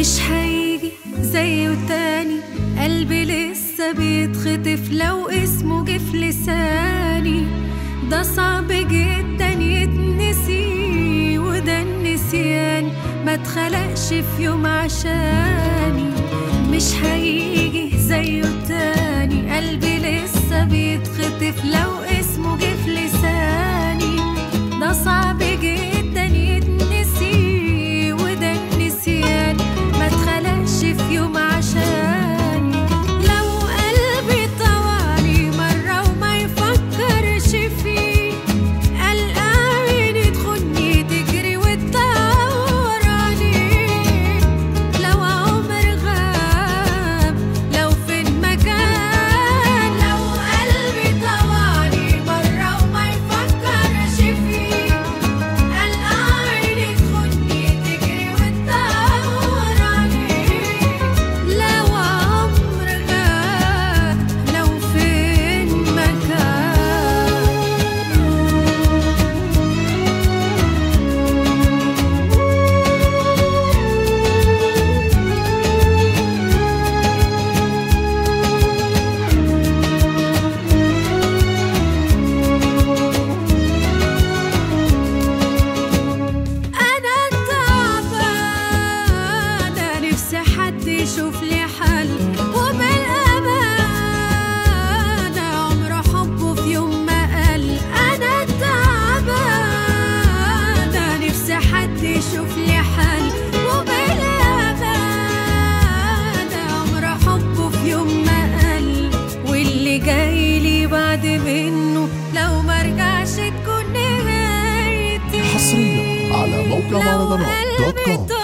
مش هيجي زيه تاني قلبي لسه بيتخطف لو اسمه جه في لساني ده صعب جدا يتنسي وده النسيان ما اتخلقش في يوم عشاني مش هيجي زيه تاني قلبي لسه بيتخطف لو اسمه جه في لساني ده صعب جدا يتنسي وده النسيان ما اتخلقش في يوم عشاني لو قلبي طوالي مرة وما يفكرش فيه قلقان تخني تجري وتدور عليه لو عمر غاب لو فين مكان لو قلبي طوالي مرة وما يفكرش فيه قلقان تخني تجري وتدور عليه لو عمر غاب لو فين مكان أنا تعبانة نفسي حد يشوف لي حل وبالأمانة عمر حبه في يوم ما قل أنا تعبانة نفسي حد يشوف لي حل وبالأمانة عمر حبه في يوم ما قل واللي جاي لي بعد منه لو مرجعش تكون نهايتي حصرياً على موقع لو مهرجانات دوت قلبي كوم.